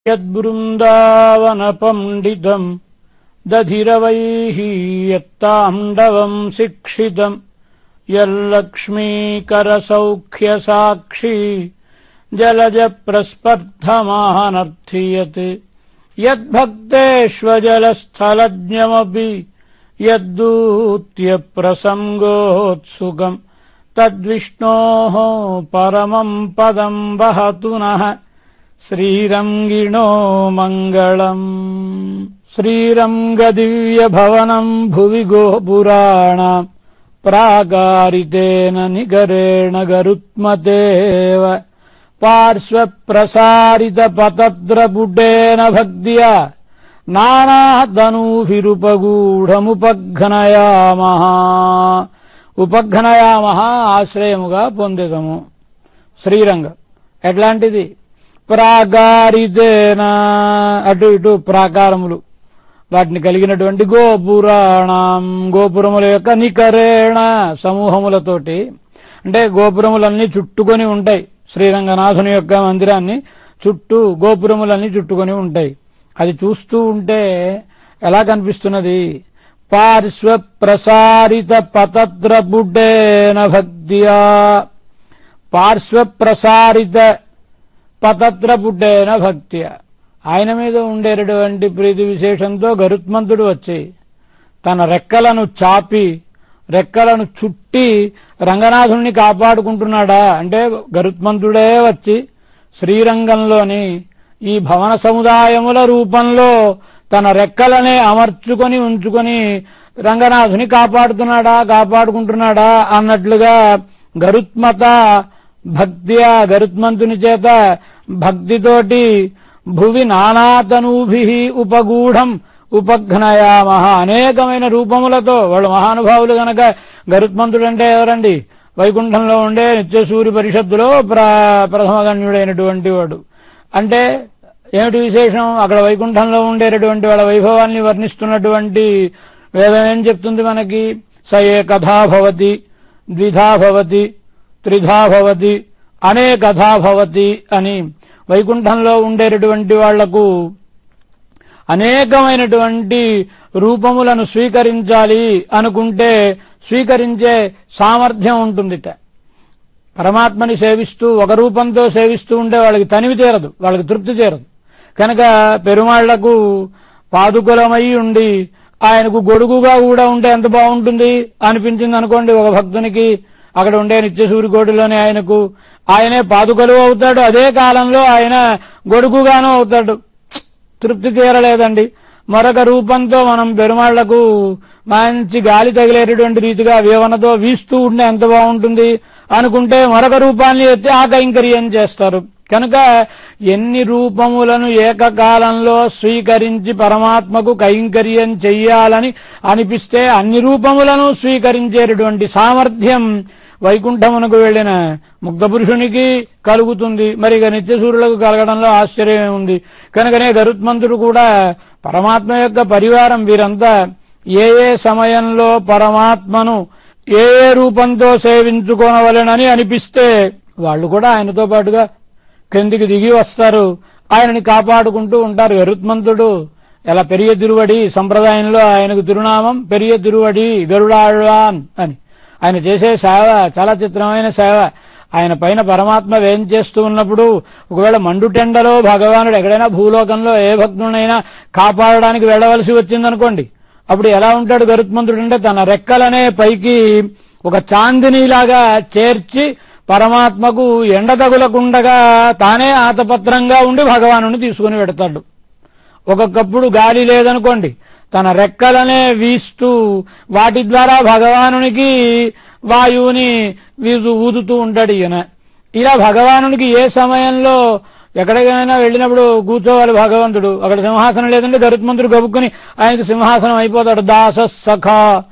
यद्बृन्दावनपण्डितम् दधिरवैः यत्ताण्डवम् शिक्षितम् यल्लक्ष्मीकरसौख्यसाक्षी जलजप्रस्पर्धमानर्थीयते यद्भक्तेष्वजलस्थलज्ञमपि यद्दूत्यप्रसङ्गोत्सुकम् तद्विष्णोः परमम् पदम् वहतु नः श्रीरङ्गिणो मङ्गलम् श्रीरङ्गदिव्यभवनम् भुवि गोपुराणाम् प्रागारितेन निगरेण गरुत्मतेव पार्श्वप्रसारितपतद्रपुटेन भक्त्या నానాధనూభిరుపగూఢముపఘ్నయామః ఉపఘ్నయామః ఆశ్రయముగా పొందెదము శ్రీరంగ ఎట్లాంటిది ప్రాగారితేన అటు ఇటు ప్రాకారములు వాటిని కలిగినటువంటి గోపురాణం గోపురముల యొక్క నికరేణ సమూహములతోటి అంటే గోపురములన్నీ చుట్టుకొని ఉంటాయి శ్రీరంగనాథుని యొక్క మందిరాన్ని చుట్టూ గోపురములన్నీ చుట్టుకొని ఉంటాయి అది చూస్తూ ఉంటే ఎలా కనిపిస్తున్నది పార్శ్వ ప్రసారిత పతద్రపుడేన భక్త్యా పార్శ్వ ప్రసారిత పతద్రపుడేన భక్త్య ఆయన మీద ఉండేటటువంటి ప్రీతి విశేషంతో గరుత్మంతుడు వచ్చి తన రెక్కలను చాపి రెక్కలను చుట్టి రంగనాథుణ్ణి కాపాడుకుంటున్నాడా అంటే గరుత్మంతుడే వచ్చి శ్రీరంగంలోని ఈ భవన సముదాయముల రూపంలో తన రెక్కలనే అమర్చుకొని ఉంచుకొని రంగనాథుని కాపాడుతున్నాడా కాపాడుకుంటున్నాడా అన్నట్లుగా గరుత్మత భక్త్యా గరుత్మంతుని చేత భక్తితోటి భువి నానాతనూభి ఉపగూఢం ఉపఘ్నయామహ అనేకమైన రూపములతో వాళ్ళు మహానుభావులు గనక గరుత్మంతుడు అంటే ఎవరండి వైకుంఠంలో ఉండే నిత్యసూరి పరిషత్తులో ప్ర ప్రథమగణ్యుడైనటువంటి వాడు అంటే ఏమిటి విశేషం అక్కడ వైకుంఠంలో ఉండేటటువంటి వాళ్ళ వైభవాన్ని వర్ణిస్తున్నటువంటి వేదం ఏం చెప్తుంది మనకి స ఏ కథా భవతి ద్విధా భవతి త్రిధా భవతి అనేకథా భవతి అని వైకుంఠంలో ఉండేటటువంటి వాళ్లకు అనేకమైనటువంటి రూపములను స్వీకరించాలి అనుకుంటే స్వీకరించే సామర్థ్యం ఉంటుందిట పరమాత్మని సేవిస్తూ ఒక రూపంతో సేవిస్తూ ఉంటే వాళ్ళకి తనివి తీరదు వాళ్ళకి తృప్తి తీరదు కనుక పెరుమాళ్లకు పాదుకులమై ఉండి ఆయనకు గొడుగుగా కూడా ఉంటే ఎంత బాగుంటుంది అనిపించింది అనుకోండి ఒక భక్తునికి అక్కడ ఉండే నిత్యసూరికోటిలోనే ఆయనకు ఆయనే పాదుకలు అవుతాడు అదే కాలంలో ఆయన గొడుగుగాను అవుతాడు తృప్తి తీరలేదండి మరొక రూపంతో మనం పెరుమాళ్లకు మంచి గాలి తగిలేటటువంటి రీతిగా వేవనతో వీస్తూ ఉంటే ఎంత బాగుంటుంది అనుకుంటే మరొక రూపాన్ని ఎత్తి ఆ కైంకర్యం చేస్తారు కనుక ఎన్ని రూపములను ఏకకాలంలో స్వీకరించి పరమాత్మకు కైంకర్యం చెయ్యాలని అనిపిస్తే అన్ని రూపములను స్వీకరించేటటువంటి సామర్థ్యం వైకుంఠమునకు వెళ్లిన ముగ్ధ పురుషునికి కలుగుతుంది మరి ఇక నిత్యసూరులకు కలగడంలో ఆశ్చర్యమే ఉంది కనుకనే గరుత్మంతుడు కూడా పరమాత్మ యొక్క పరివారం వీరంతా ఏ ఏ సమయంలో పరమాత్మను ఏ ఏ రూపంతో సేవించుకోనవలెనని అనిపిస్తే వాళ్ళు కూడా ఆయనతో పాటుగా కిందికి దిగి వస్తారు ఆయనని కాపాడుకుంటూ ఉంటారు గరుత్మంతుడు ఎలా పెరియ తిరువడి సంప్రదాయంలో ఆయనకు తిరునామం పెరియ తిరువడి గరుడాళ్వాన్ అని ఆయన చేసే సేవ చాలా చిత్రమైన సేవ ఆయన పైన పరమాత్మ వేం చేస్తూ ఉన్నప్పుడు ఒకవేళ మండుటెండలో భగవానుడు ఎక్కడైనా భూలోకంలో ఏ భక్తుడైనా కాపాడడానికి వెళ్ళవలసి వచ్చిందనుకోండి అప్పుడు ఎలా ఉంటాడు గరుత్మంతుడు అంటే తన రెక్కలనే పైకి ఒక చాందినీలాగా చేర్చి పరమాత్మకు ఎండ తగులకుండగా తానే ఆతపత్రంగా ఉండి భగవాను తీసుకుని పెడతాడు ఒక్కొక్కప్పుడు గాలి లేదనుకోండి తన రెక్కలనే వీస్తూ వాటి ద్వారా భగవానునికి వాయువుని వీసు ఊదుతూ ఉంటాడు ఈయన ఇలా భగవానునికి ఏ సమయంలో ఎక్కడికైనా వెళ్ళినప్పుడు కూర్చోవాలి భగవంతుడు అక్కడ సింహాసనం లేదంటే గరుత్మంతుడు గబుక్కుని ఆయనకు సింహాసనం అయిపోతాడు దాస సఖ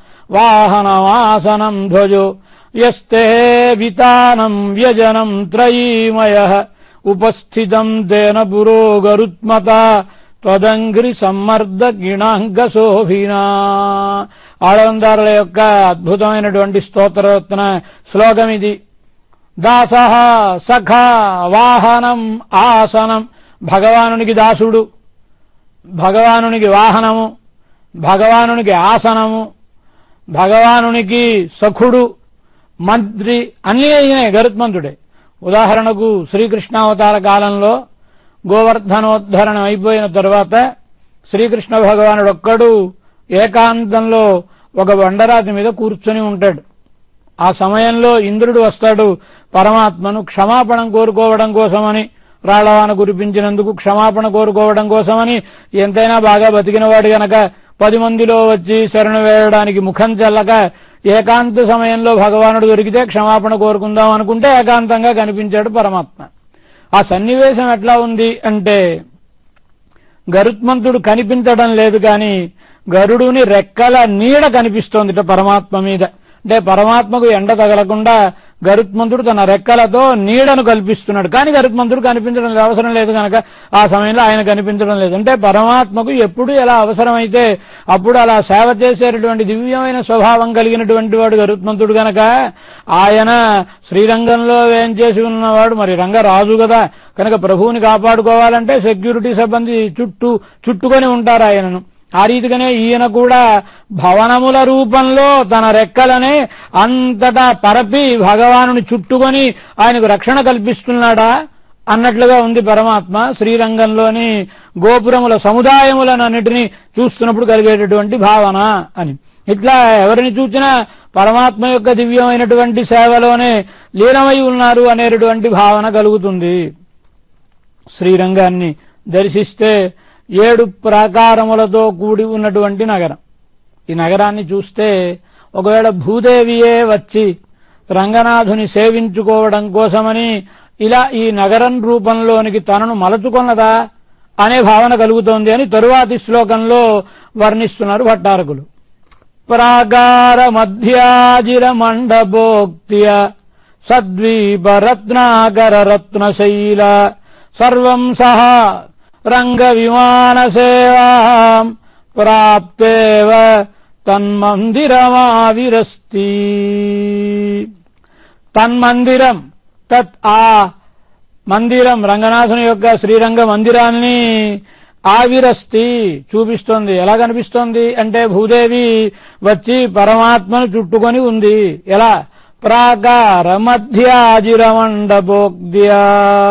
వాహనమాసనం ధ్వజో యస్తే వితానం వ్యజనం త్రయీమయ ఉపస్థితం తేన పురో గరుత్మత త్వదంగ్రి సమ్మర్ద గిణాంగ శోభినా ఆడవందారుల యొక్క అద్భుతమైనటువంటి స్తోత్రరత్న శ్లోకం ఇది దాస సఖ వాహనం ఆసనం భగవానునికి దాసుడు భగవానునికి వాహనము భగవానునికి ఆసనము భగవానునికి సఖుడు మంత్రి అన్నీ అయినాయి గరుత్మంతుడే ఉదాహరణకు శ్రీకృష్ణావతార కాలంలో గోవర్ధనోద్ధరణం అయిపోయిన తరువాత శ్రీకృష్ణ భగవానుడు ఒక్కడు ఏకాంతంలో ఒక బండరాతి మీద కూర్చొని ఉంటాడు ఆ సమయంలో ఇంద్రుడు వస్తాడు పరమాత్మను క్షమాపణం కోరుకోవడం కోసమని రాళ్లవాన కురిపించినందుకు క్షమాపణ కోరుకోవడం కోసమని ఎంతైనా బాగా బతికినవాడు గనక పది మందిలో వచ్చి శరణు వేయడానికి ముఖం చెల్లక ఏకాంత సమయంలో భగవానుడు దొరికితే క్షమాపణ కోరుకుందాం అనుకుంటే ఏకాంతంగా కనిపించాడు పరమాత్మ ఆ సన్నివేశం ఎట్లా ఉంది అంటే గరుత్మంతుడు కనిపించడం లేదు కానీ గరుడుని రెక్కల నీడ కనిపిస్తోందిట పరమాత్మ మీద అంటే పరమాత్మకు ఎండ తగలకుండా గరుత్మంతుడు తన రెక్కలతో నీడను కల్పిస్తున్నాడు కానీ గరుత్మంతుడు కనిపించడం లేదు, అవసరం లేదు కనుక ఆ సమయంలో ఆయన కనిపించడం లేదు అంటే పరమాత్మకు ఎప్పుడు ఎలా అవసరమైతే అప్పుడు అలా సేవ చేసేటటువంటి దివ్యమైన స్వభావం కలిగినటువంటి వాడు గరుత్మంతుడు గనక ఆయన శ్రీరంగంలో ఏం చేసి ఉన్నవాడు మరి రంగరాజు కదా కనుక ప్రభువుని కాపాడుకోవాలంటే సెక్యూరిటీ సిబ్బంది చుట్టూ చుట్టుకొని ఉంటారు ఆయనను ఆ రీతిగానే ఈయన కూడా భవనముల రూపంలో తన రెక్కలనే అంతటా పరపి భగవానుని చుట్టుకొని ఆయనకు రక్షణ కల్పిస్తున్నాడా అన్నట్లుగా ఉంది పరమాత్మ శ్రీరంగంలోని గోపురముల సముదాయములనన్నిటినీ చూస్తున్నప్పుడు కలిగేటటువంటి భావన అని ఇట్లా ఎవరిని చూసినా పరమాత్మ యొక్క దివ్యమైనటువంటి సేవలోనే లీనమై ఉన్నారు అనేటటువంటి భావన కలుగుతుంది శ్రీరంగాన్ని దర్శిస్తే ఏడు ప్రాకారములతో కూడి ఉన్నటువంటి నగరం ఈ నగరాన్ని చూస్తే ఒకవేళ భూదేవియే వచ్చి రంగనాథుని సేవించుకోవడం కోసమని ఇలా ఈ నగరం రూపంలోనికి తనను మలచుకొన్నదా అనే భావన కలుగుతోంది అని తరువాతి శ్లోకంలో వర్ణిస్తున్నారు భట్టారకులు ప్రాకార మధ్యాజిర మండపోక్త్య సద్వీపరత్నాకర రత్నశైల సర్వం సహా రంగ విమాన సేవాం ప్రాప్తేవ తన్మందిరమావిరస్తి తన్మందిరం తత్ ఆ మందిరం రంగనాథుని యొక్క శ్రీరంగ మందిరాన్ని ఆవిరస్తి చూపిస్తోంది ఎలా కనిపిస్తోంది అంటే భూదేవి వచ్చి పరమాత్మను చుట్టుకొని ఉంది ఎలా ప్రాకార మధ్యాజిరమండపోగ్ధ్యా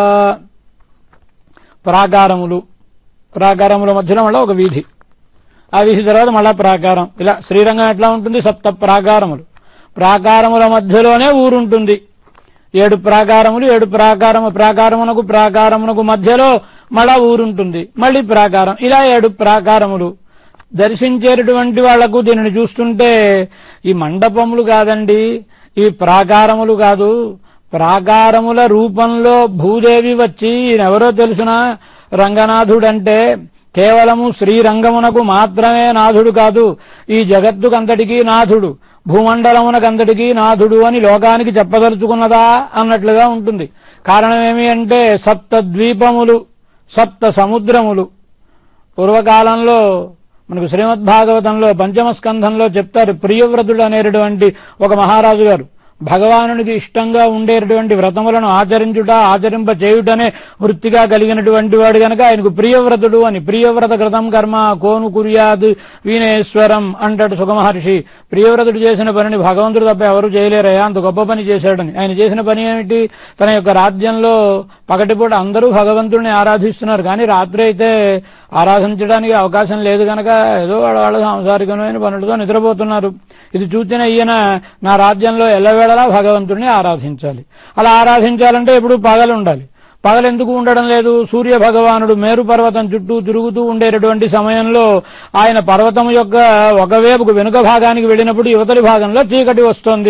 ప్రాకారములు ప్రాకారముల మధ్యలో మళ్ళా ఒక వీధి ఆ వీధి తర్వాత మళ్ళా ప్రాకారం ఇలా శ్రీరంగం ఎట్లా ఉంటుంది సప్త ప్రాకారములు ప్రాకారముల మధ్యలోనే ఊరుంటుంది ఏడు ప్రాకారములు ఏడు ప్రాకారము ప్రాకారమునకు ప్రాకారమునకు మధ్యలో మళ్ళా ఊరుంటుంది మళ్ళీ ప్రాకారం ఇలా ఏడు ప్రాకారములు దర్శించేటటువంటి వాళ్లకు దీనిని చూస్తుంటే ఈ మండపములు కాదండి ఈ ప్రాకారములు కాదు ప్రాకారముల రూపంలో భూదేవి వచ్చి ఈయనెవరో తెలుసునా రంగనాథుడంటే కేవలము శ్రీరంగమునకు మాత్రమే నాథుడు కాదు ఈ జగత్తుకంతటికీ నాథుడు భూమండలమునకంతటికీ నాథుడు అని లోకానికి చెప్పదలుచుకున్నదా అన్నట్లుగా ఉంటుంది కారణమేమి అంటే సప్త ద్వీపములు సప్త సముద్రములు పూర్వకాలంలో మనకు శ్రీమద్భాగవతంలో పంచమ స్కంధంలో చెప్తారు ప్రియవ్రతుడు అనేటటువంటి ఒక మహారాజు గారు భగవానునికి ఇష్టంగా ఉండేటటువంటి వ్రతములను ఆచరించుట ఆచరింప చేయుటనే వృత్తిగా కలిగినటువంటి వాడు గనక ఆయనకు ప్రియవ్రతుడు అని ప్రియవ్రత కృతం కర్మ కోను కుర్యాద్ వీణేశ్వరం అంటాడు సుఖమహర్షి ప్రియవ్రతుడు చేసిన పనిని భగవంతుడు తప్ప ఎవరు చేయలేరయ్యా అంత గొప్ప పని చేశాడని ఆయన చేసిన పని ఏమిటి తన యొక్క రాజ్యంలో పగటిపూట అందరూ భగవంతుడిని ఆరాధిస్తున్నారు కానీ రాత్రి అయితే ఆరాధించడానికి అవకాశం లేదు గనక ఏదో వాళ్ళ వాళ్ళ సాంసారికమైన పనులతో నిద్రపోతున్నారు ఇది చూచిన ఈయన నా రాజ్యంలో ఎల్లవేళలా భగవంతుడిని ఆరాధించాలి అలా ఆరాధించాలంటే ఎప్పుడు పగలు ఉండాలి పగలు ఎందుకు ఉండడం లేదు సూర్య భగవానుడు మేరు పర్వతం చుట్టూ తిరుగుతూ ఉండేటటువంటి సమయంలో ఆయన పర్వతం యొక్క ఒకవైపుకు వెనుక భాగానికి వెళ్ళినప్పుడు యువతలి భాగంలో చీకటి వస్తోంది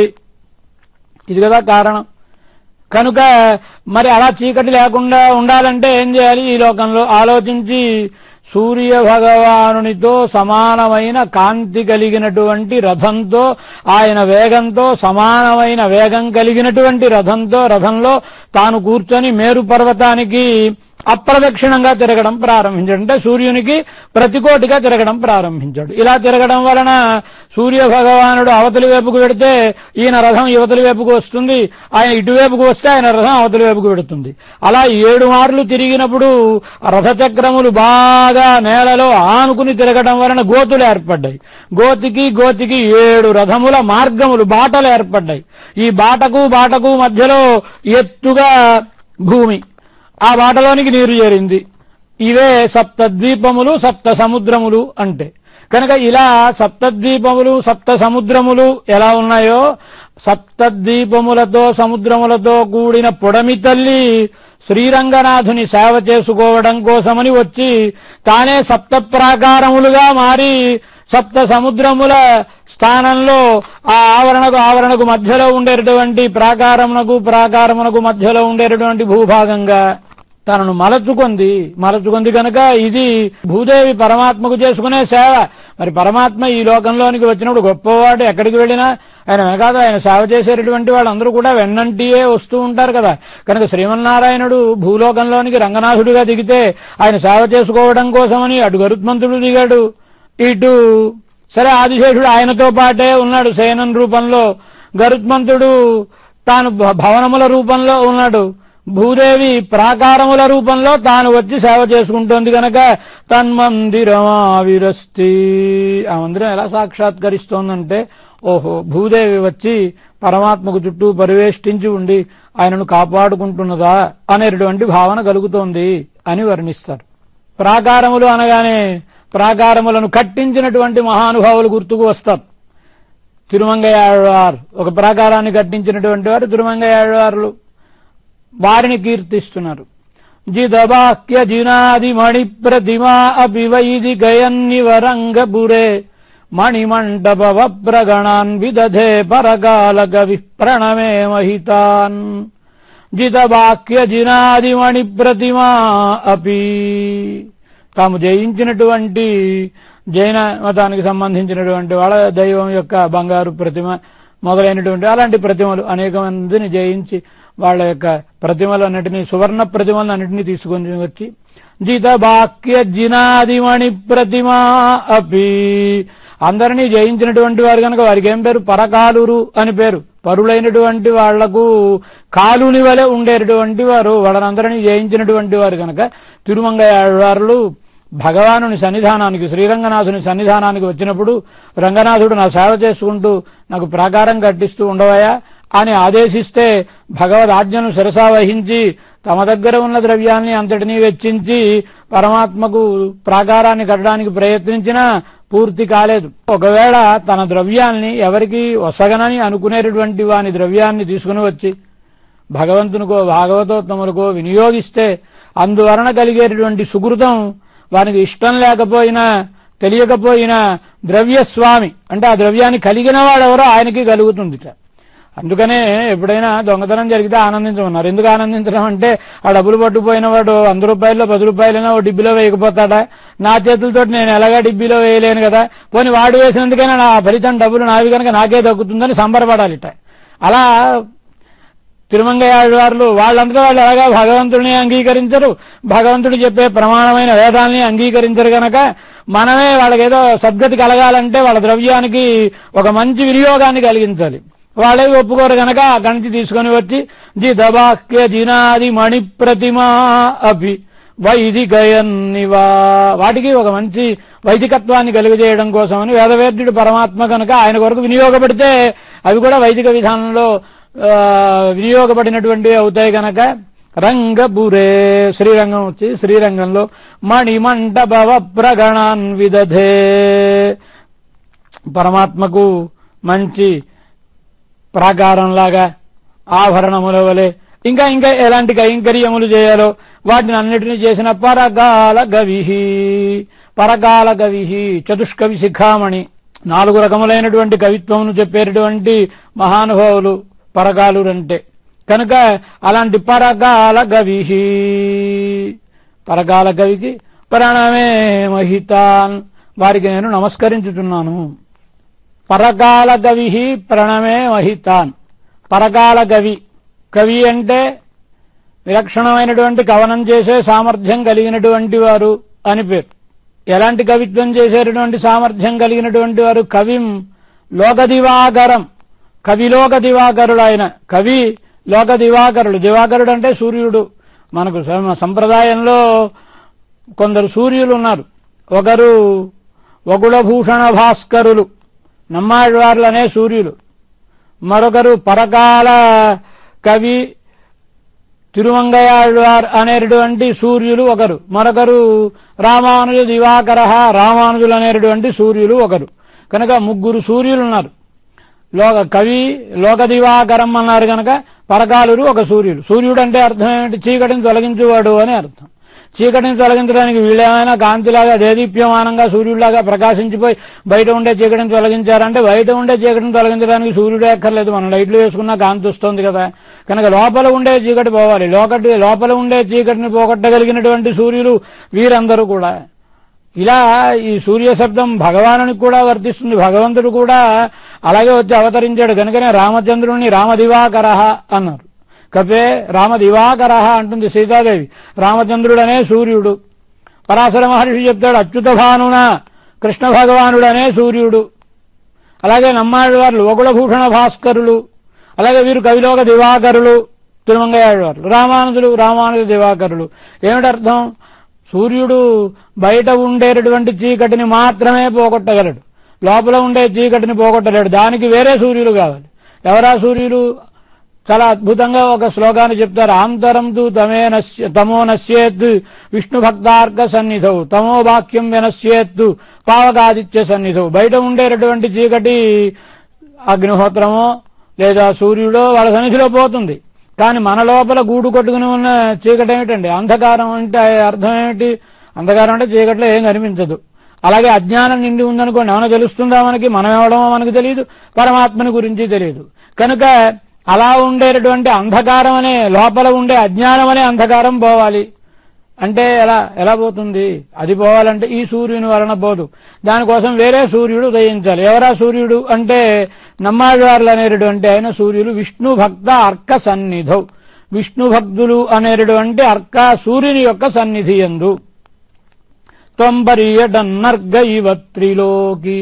ఇది కదా కారణం కనుక మరి అలా చీకటి లేకుండా ఉండాలంటే ఏం చేయాలి ఈ లోకంలో ఆలోచించి సూర్య భగవానునితో సమానమైన కాంతి కలిగినటువంటి రథంతో ఆయన వేగంతో సమానమైన వేగం కలిగినటువంటి రథంతో రథంలో తాను కూర్చొని మేరు పర్వతానికి అప్రదక్షిణంగా తిరగడం ప్రారంభించాడు అంటే సూర్యునికి ప్రతికోటిగా తిరగడం ప్రారంభించాడు ఇలా తిరగడం వలన సూర్య భగవానుడు అవతలి వైపుకు పెడితే ఈయన రథం యువతలి వైపుకు వస్తుంది ఆయన ఇటువైపుకు వస్తే ఆయన రథం అవతలి వైపుకు పెడుతుంది అలా ఏడు మార్లు తిరిగినప్పుడు రథచక్రములు బాగా నేలలో ఆనుకుని తిరగడం వలన గోతులు ఏర్పడ్డాయి గోతికి గోతికి ఏడు రథముల మార్గములు బాటలు ఏర్పడ్డాయి ఈ బాటకు బాటకు మధ్యలో ఎత్తుగా భూమి ఆ బాటలోనికి నీరు చేరింది ఇవే సప్తద్వీపములు సప్త సముద్రములు అంటే కనుక ఇలా సప్తద్వీపములు సప్త సముద్రములు ఎలా ఉన్నాయో సప్తద్వీపములతో సముద్రములతో కూడిన పొడమి తల్లి శ్రీరంగనాథుని సేవ చేసుకోవడం కోసమని వచ్చి తానే సప్త ప్రాకారములుగా మారి సప్త సముద్రముల స్థానంలో ఆ ఆవరణకు ఆవరణకు మధ్యలో ఉండేటటువంటి ప్రాకారమునకు ప్రాకారమునకు మధ్యలో ఉండేటటువంటి భూభాగంగా తనను మలచుకుంది మలచుకుంది కనుక ఇది భూదేవి పరమాత్మకు చేసుకునే సేవ మరి పరమాత్మ ఈ లోకంలోనికి వచ్చినప్పుడు గొప్పవాడు ఎక్కడికి వెళ్ళినా ఆయన వెనకాల ఆయన సేవ చేసేటటువంటి వాళ్ళందరూ కూడా వెన్నంటియే వస్తూ ఉంటారు కదా కనుక శ్రీమన్నారాయణుడు భూలోకంలోనికి రంగనాథుడిగా దిగితే ఆయన సేవ చేసుకోవడం కోసమని అటు గరుత్మంతుడు దిగాడు ఇటు సరే ఆదిశేషుడు ఆయనతో పాటే ఉన్నాడు సేనన్ రూపంలో గరుత్మంతుడు తాను భ- భవనముల రూపంలో ఉన్నాడు భూదేవి ప్రాకారముల రూపంలో తాను వచ్చి సేవ చేసుకుంటోంది కనుక తన్మందిరమా విరస్తి ఆ మందిరం ఎలా సాక్షాత్కరిస్తోందంటే ఓహో భూదేవి వచ్చి పరమాత్మకు చుట్టూ పరివేష్టించి ఉండి ఆయనను కాపాడుకుంటున్నదా అనేటువంటి భావన కలుగుతోంది అని వర్ణిస్తారు ప్రాకారములు అనగానే ప్రాకారములను కట్టించినటువంటి మహానుభావులు గుర్తుకు వస్తారు తిరుమంగయాழ்వార్ ఒక ప్రాకారాన్ని కట్టించినటువంటి వారు తిరుమంగయాழ்వార్లు వారిని కీర్తిస్తున్నారు జిదవాక్య జినాది మణి ప్రతిమా అపి వైది గయన్నివరంగపురే మణిమండపవ ప్రగణాన్ విదధే పరకాల కవి ప్రణమే మహితాన్ జితవాక్య జినాది మణి ప్రతిమా అపి తాము జయించినటువంటి జైన మతానికి సంబంధించినటువంటి వాళ్ళ దైవం యొక్క బంగారు ప్రతిమ మొదలైనటువంటి అలాంటి ప్రతిమలు అనేక మందిని జయించి వాళ్ళ యొక్క ప్రతిమలన్నిటినీ సువర్ణ ప్రతిమలన్నిటినీ తీసుకొని వచ్చి జితవాక్య జినాదిమణి ప్రతిమ అపి అందరినీ జయించినటువంటి వారు కనుక వారికి ఏం పేరు పరకాలురు అని పేరు పరులైనటువంటి వాళ్లకు కాలుని వలె ఉండేటటువంటి వారు వాళ్ళనందరినీ జయించినటువంటి వారు కనుక తిరుమంగయాళ్వారులు భగవానుని సన్నిధానానికి శ్రీరంగనాథుని సన్నిధానానికి వచ్చినప్పుడు రంగనాథుడు నా సేవ చేసుకుంటూ నాకు ప్రాకారం కట్టిస్తూ ఉండవయా అని ఆదేశిస్తే భగవద్ ఆజ్ఞను శిరసా వహించి తమ దగ్గర ఉన్న ద్రవ్యాల్ని అంతటినీ వెచ్చించి పరమాత్మకు ప్రాకారాన్ని కట్టడానికి ప్రయత్నించినా పూర్తి కాలేదు ఒకవేళ తన ద్రవ్యాల్ని ఎవరికి వసగనని అనుకునేటటువంటి వాని ద్రవ్యాన్ని తీసుకుని వచ్చి భగవంతునికో భాగవతోత్తములకో వినియోగిస్తే అందువలన కలిగేటటువంటి సుకృతం వానికి ఇష్టం లేకపోయినా తెలియకపోయినా ద్రవ్యస్వామి అంటే ఆ ద్రవ్యాన్ని కలిగిన వాడెవరో ఆయనకి కలుగుతుందిట అందుకనే ఎప్పుడైనా దొంగతనం జరిగితే ఆనందించమన్నారు ఎందుకు ఆనందించడం అంటే ఆ డబ్బులు పట్టుకుపోయిన వాడు వంద రూపాయల్లో పది రూపాయలైనా ఓ డిబ్బీలో వేయకపోతాడా నా చేతులతో నేను ఎలాగా డిబ్బీలో వేయలేను కదా పోనీ వాడు వేసినందుకైనా నా ఫలితం డబ్బులు నావి కనుక నాకే దక్కుతుందని సంబరపడాలిట అలా తిరుమంగయాళ్వార్లు వాళ్ళంతా వాళ్ళు ఎలాగా భగవంతుడిని అంగీకరించరు భగవంతుడు చెప్పే ప్రమాణమైన వేదాల్ని అంగీకరించరు గనక మనమే వాళ్ళకేదో సద్గతి కలగాలంటే వాళ్ళ ద్రవ్యానికి ఒక మంచి వినియోగాన్ని కలిగించాలి వాళ్ళే ఒప్పుకోరు గనక అక్కడి నుంచి తీసుకొని వచ్చి జి దబాక్య జినాది మణి ప్రతిమా అభి వైదికయన్నివా వాటికి ఒక మంచి వైదికత్వాన్ని కలుగజేయడం కోసమని వేదవేద్యుడు పరమాత్మ కనుక ఆయన కొరకు వినియోగపడితే అవి కూడా వైదిక విధానంలో ఆ, వినియోగపడినటువంటివి అవుతాయి గనక రంగపురే శ్రీరంగం వచ్చి శ్రీరంగంలో మణిమండభవ ప్రగణాన్ విదధే పరమాత్మకు మంచి ప్రాకారంలాగా ఆభరణముల వలె ఇంకా ఇంకా ఎలాంటి కైంకర్యములు చేయాలో వాటిని అన్నిటినీ చేసిన పరకాల గవిహి పరకాల గవిహి చతుష్కవి శిఖామణి నాలుగు రకములైనటువంటి కవిత్వమును చెప్పేటటువంటి మహానుభావులు పరకాలు అంటే కనుక అలాంటి పరకాల గవిహి పరకాల కవికి ప్రణమే మహితాన్ వారికి నేను నమస్కరించుచున్నాను పరకాల కవి ప్రణమే మహితాన్ పరకాల కవి కవి అంటే విలక్షణమైనటువంటి కవనం చేసే సామర్థ్యం కలిగినటువంటి వారు అని పేరు ఎలాంటి కవిత్వం చేసేటటువంటి సామర్థ్యం కలిగినటువంటి వారు కవిం లోక దివాకరం కవిలోక దివాకరుడు ఆయన కవి లోక దివాకరుడు దివాకరుడు అంటే సూర్యుడు మనకు సం- సంప్రదాయంలో కొందరు సూర్యులు ఉన్నారు ఒకరు వగుళభూషణ భాస్కరులు నమ్మాళ్వార్లనే సూర్యులు మరొకరు పరకాల కవి తిరుమంగయాళ్వార్ అనేటువంటి సూర్యులు ఒకరు మరొకరు రామానుజ దివాకర రామానుజులు అనేటువంటి సూర్యులు ఒకరు కనుక ముగ్గురు సూర్యులు ఉన్నారు లోక కవి లోక దివాకరం అన్నారు కనుక పరకాలురు ఒక సూర్యుడు సూర్యుడు అంటే అర్థం ఏమిటి చీకటిని తొలగించేవాడు అని అర్థం చీకటిని తొలగించడానికి వీళ్ళేమైనా కాంతిలాగా దేదీప్యమానంగా సూర్యుడిలాగా ప్రకాశించిపోయి బయట ఉండే చీకటిని తొలగించారంటే బయట ఉండే చీకటిని తొలగించడానికి సూర్యుడే ఎక్కర్లేదు మనం లైట్లు వేసుకున్నా కాంతి వస్తుంది కదా కనుక లోపల ఉండే చీకటి పోవాలి లోకటి లోపల ఉండే చీకటిని పోగొట్టగలిగినటువంటి సూర్యులు వీరందరూ కూడా ఇలా ఈ సూర్య శబ్దం భగవానునికి కూడా వర్తిస్తుంది భగవంతుడు కూడా అలాగే వచ్చి అవతరించాడు కనుకనే రామచంద్రుని రామదివాకర అన్నారు కపే రామదివాకర అంటుంది సీతాదేవి రామచంద్రుడనే సూర్యుడు పరాశర మహర్షి చెప్తాడు అచ్యుత భానున కృష్ణ భగవానుడనే సూర్యుడు అలాగే నమ్మాళ్ళ వారు వగుళభూషణ భాస్కరులు అలాగే వీరు కవిలోక దివాకరులు తిరుమంగయ్యాడు వారు రామానుజులు రామానుజ దివాకరులు ఏమిటి అర్థం సూర్యుడు బయట ఉండేటటువంటి చీకటిని మాత్రమే పోగొట్టగలడు లోపల ఉండే చీకటిని పోగొట్టలేడు దానికి వేరే సూర్యులు కావాలి ఎవరా సూర్యులు చాలా అద్భుతంగా ఒక శ్లోకాన్ని చెప్తారు ఆంతరం తు తమే నశ్య తమో నశ్యేత్ విష్ణు భక్తార్క సన్నిధౌ తమో వాక్యం వినశ్యేత్ పావకాదిత్య సన్నిధౌ బయట ఉండేటటువంటి చీకటి అగ్నిహోత్రమో లేదా సూర్యుడో వాళ్ళ సన్నిధిలో పోతుంది కానీ మన లోపల గూడు కొట్టుకుని ఉన్న చీకటి ఏమిటండి అంధకారం అంటే అర్థం ఏమిటి అంధకారం అంటే చీకట్లో ఏం కనిపించదు అలాగే అజ్ఞానం నిండి ఉందనుకోండి ఏమైనా తెలుస్తుందా మనకి మనం ఎవడమో మనకు తెలియదు పరమాత్మని గురించి తెలియదు కనుక అలా ఉండేటటువంటి అంధకారం అనే లోపల ఉండే అజ్ఞానం అనే అంధకారం పోవాలి అంటే ఎలా ఎలా పోతుంది అది పోవాలంటే ఈ సూర్యుని వలన పోదు దానికోసం వేరే సూర్యుడు ఉదయించాలి ఎవరా సూర్యుడు అంటే నమ్మాళ్ళవార్లు అనేటటువంటి ఆయన సూర్యులు విష్ణు భక్త అర్క సన్నిధౌ విష్ణు భక్తులు అనేటటువంటి అర్క సూర్యుని యొక్క సన్నిధి ఎందు తొంబరియడన్నర్గ ఇవ త్రిలోకి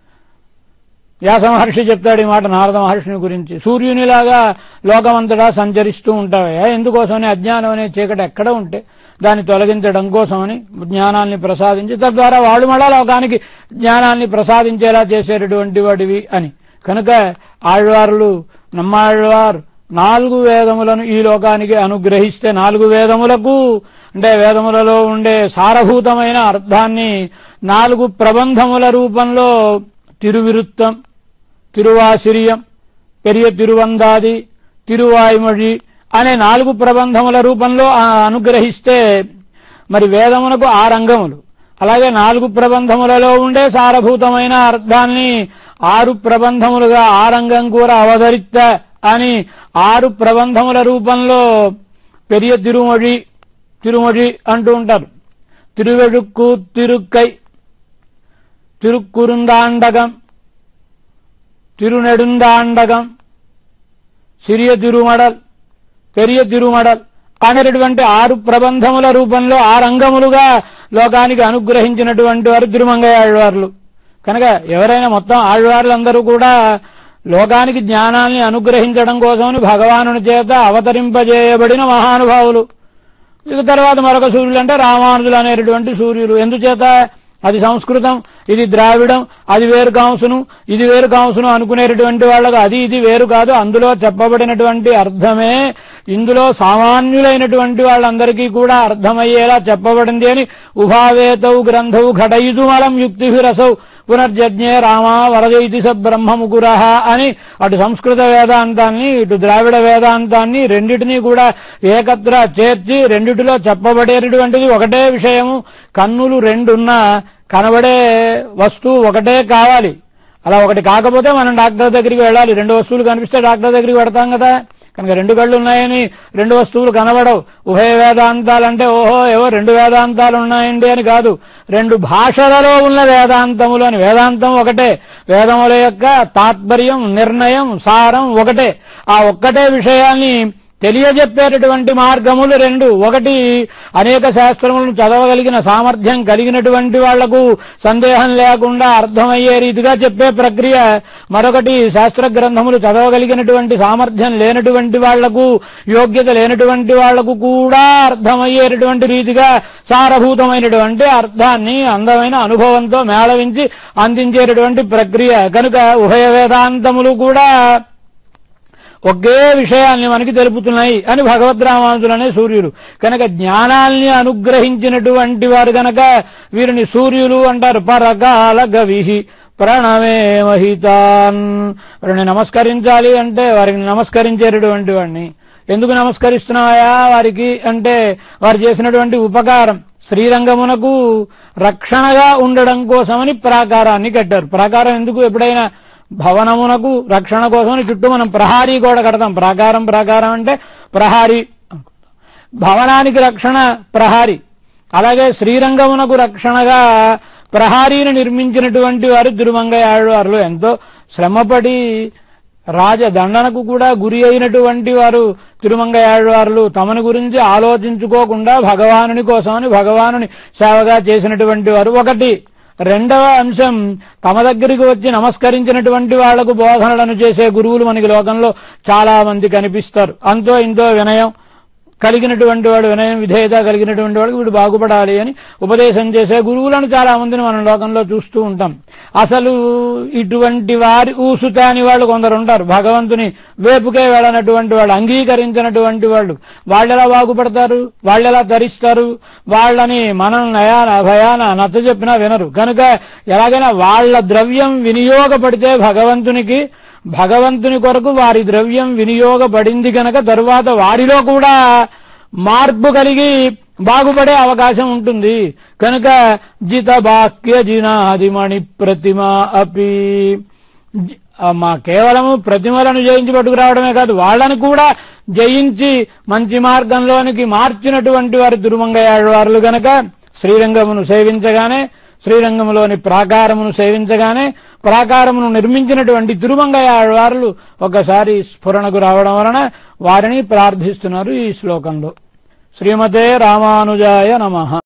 వ్యాస మహర్షి చెప్తాడు ఈ మాట నారద మహర్షిని గురించి సూర్యునిలాగా లోకమంతటా సంచరిస్తూ ఉంటావయ్యా ఎందుకోసమని అజ్ఞానం అనే చీకటి ఎక్కడ ఉంటే దాన్ని తొలగించడం కోసమని జ్ఞానాన్ని ప్రసాదించి తద్వారా వాళ్ళు మళ్ళా లోకానికి జ్ఞానాన్ని ప్రసాదించేలా చేసేటటువంటి వాడివి అని కనుక ఆళ్వార్లు నమ్మాళ్వార్ నాలుగు వేదములను ఈ లోకానికి అనుగ్రహిస్తే నాలుగు వేదములకు అంటే వేదములలో ఉండే సారభూతమైన అర్థాన్ని నాలుగు ప్రబంధముల రూపంలో తిరువిరుత్తం తిరువాసిరియం పెరియ తిరువందాది తిరువాయిమొഴി అనే నాలుగు ప్రబంధముల రూపంలో ఆ అనుగ్రహిస్తే మరి వేదమునకు ఆ రంగములు అలాగే నాలుగు ప్రబంధములలో ఉండే సారభూతమైన అర్థాన్ని ఆరు ప్రబంధములుగా ఆ రంగం కూడా అవతరిత్త అని ఆరు ప్రబంధముల రూపంలో పెరియ తిరుమొഴി తిరుమొഴి అంటూ ఉంటారు తిరువెడుక్కు తిరుక్కై తిరుక్కురుందాండగం తిరునెడుందాండగం సిరియ తిరుమడల్ పెరియ తిరుమడల్ అనేటటువంటి ఆరు ప్రబంధముల రూపంలో ఆ రంగములుగా లోకానికి అనుగ్రహించినటువంటి వారు తిరుమంగయ్య ఆళ్వార్లు కనుక ఎవరైనా మొత్తం ఆళ్వార్లందరూ కూడా లోకానికి జ్ఞానాన్ని అనుగ్రహించడం కోసమని భగవానుని చేత అవతరింపజేయబడిన మహానుభావులు ఇక తర్వాత మరొక సూర్యులు అంటే రామానుజులు అనేటటువంటి సూర్యులు ఎందుచేత అది సంస్కృతం ఇది ద్రావిడం అది వేరు కాంసును ఇది వేరు కాంసును అనుకునేటటువంటి వాళ్ళకు అది ఇది వేరు కాదు అందులో చెప్పబడినటువంటి అర్థమే ఇందులో సామాన్యులైనటువంటి వాళ్ళందరికీ కూడా అర్థమయ్యేలా చెప్పబడింది అని ఉభావేతౌ గ్రంథౌ ఘటయుతుమలం యుక్తిభిరసౌ పునర్జజ్ఞే రామా వరదైతి స బ్రహ్మముకుర అని అటు సంస్కృత వేదాంతాన్ని ఇటు ద్రావిడ వేదాంతాన్ని రెండిటినీ కూడా ఏకత్ర చేర్చి రెండిటిలో చెప్పబడేటటువంటిది ఒకటే విషయము కన్నులు రెండున్నా కనబడే వస్తువు ఒకటే కావాలి అలా ఒకటి కాకపోతే మనం డాక్టర్ దగ్గరికి వెళ్ళాలి రెండు వస్తువులు కనిపిస్తే డాక్టర్ దగ్గరికి పెడతాం కదా కనుక రెండు కళ్ళు ఉన్నాయని రెండు వస్తువులు కనబడవు ఉభయ వేదాంతాలంటే ఓహో ఏవో రెండు వేదాంతాలు ఉన్నాయండి అని కాదు రెండు భాషలలో ఉన్న వేదాంతములు అని వేదాంతం ఒకటే వేదముల యొక్క తాత్పర్యం నిర్ణయం సారం ఒకటే ఆ ఒక్కటే విషయాన్ని తెలియజెప్పేటటువంటి మార్గములు రెండు ఒకటి అనేక శాస్త్రములను చదవగలిగిన సామర్థ్యం కలిగినటువంటి వాళ్లకు సందేహం లేకుండా అర్థమయ్యే రీతిగా చెప్పే ప్రక్రియ మరొకటి శాస్త్ర గ్రంథములు చదవగలిగినటువంటి సామర్థ్యం లేనటువంటి వాళ్లకు యోగ్యత లేనటువంటి వాళ్లకు కూడా అర్థమయ్యేటటువంటి రీతిగా సారభూతమైనటువంటి అర్థాన్ని అందమైన అనుభవంతో మేళవించి అందించేటటువంటి ప్రక్రియ కనుక ఉభయ వేదాంతములు కూడా ఒకే విషయాన్ని మనకి తెలుపుతున్నాయి అని భగవద్రామానుజులనే సూర్యుడు కనుక జ్ఞానాల్ని అనుగ్రహించినటువంటి వారు గనక వీరిని సూర్యులు అంటారు పరకాల గవిహి ప్రణమే మహితాన్ వారిని నమస్కరించాలి అంటే వారికి నమస్కరించేటటువంటి వాడిని ఎందుకు నమస్కరిస్తున్నాయా వారికి అంటే వారు చేసినటువంటి ఉపకారం శ్రీరంగమునకు రక్షణగా ఉండడం కోసమని ప్రాకారాన్ని కట్టారు ప్రాకారం ఎందుకు ఎప్పుడైనా భవనమునకు రక్షణ కోసమని చుట్టూ మనం ప్రహారీ గోడ కడతాం ప్రాకారం ప్రాకారం అంటే ప్రహారీ భవనానికి రక్షణ ప్రహారీ అలాగే శ్రీరంగమునకు రక్షణగా ప్రహారీని నిర్మించినటువంటి వారు తిరుమంగయ్య ఆళ్వార్లు ఎంతో శ్రమపడి రాజదండనకు కూడా గురి అయినటువంటి వారు తిరుమంగయ్య ఆళ్వార్లు తమని గురించి ఆలోచించుకోకుండా భగవానుని కోసమని భగవానుని సేవగా చేసినటువంటి వారు ఒకటి రెండవ అంశం తమ దగ్గరికి వచ్చి నమస్కరించినటువంటి వాళ్లకు బోధనలను చేసే గురువులు మనకి లోకంలో చాలా మంది కనిపిస్తారు అంతో ఇంతో వినయం కలిగినటువంటి వాడు వినయం విధేయత కలిగినటువంటి వాడు వీడు బాగుపడాలి అని ఉపదేశం చేసే గురువులను చాలా మందిని మనం లోకంలో చూస్తూ ఉంటాం అసలు ఇటువంటి వారి ఊసుతాని వాళ్ళు కొందరు ఉంటారు భగవంతుని వేపుకే వెళ్ళనటువంటి వాళ్ళు అంగీకరించినటువంటి వాళ్ళు వాళ్ళు ఎలా బాగుపడతారు వాళ్ళు ఎలా ధరిస్తారు వాళ్ళని మనం నయాన భయాన నచ్చ చెప్పినా వినరు కనుక ఎలాగైనా వాళ్ళ ద్రవ్యం వినియోగపడితే భగవంతునికి భగవంతుని కొరకు వారి ద్రవ్యం వినియోగపడింది గనక తరువాత వారిలో కూడా మార్పు కలిగి బాగుపడే అవకాశం ఉంటుంది కనుక జిత వాక్య జినాది మణి ప్రతిమ అపి జి- ఆ మా కేవలము ప్రతిమలను జయించి పట్టుకురావడమే కాదు వాళ్ళని కూడా జయించి మంచి మార్గంలోనికి మార్చినటువంటి వారి దుర్మంగయాడు గనక శ్రీరంగమును సేవించగానే శ్రీరంగంలోని ప్రాకారమును సేవించగానే ప్రాకారమును నిర్మించినటువంటి తిరుమంగయ్య ఆళ్వార్లు ఒకసారి స్ఫురణకు రావడం వలన వారిని ప్రార్థిస్తున్నారు ఈ శ్లోకంలో శ్రీమతే రామానుజాయ నమః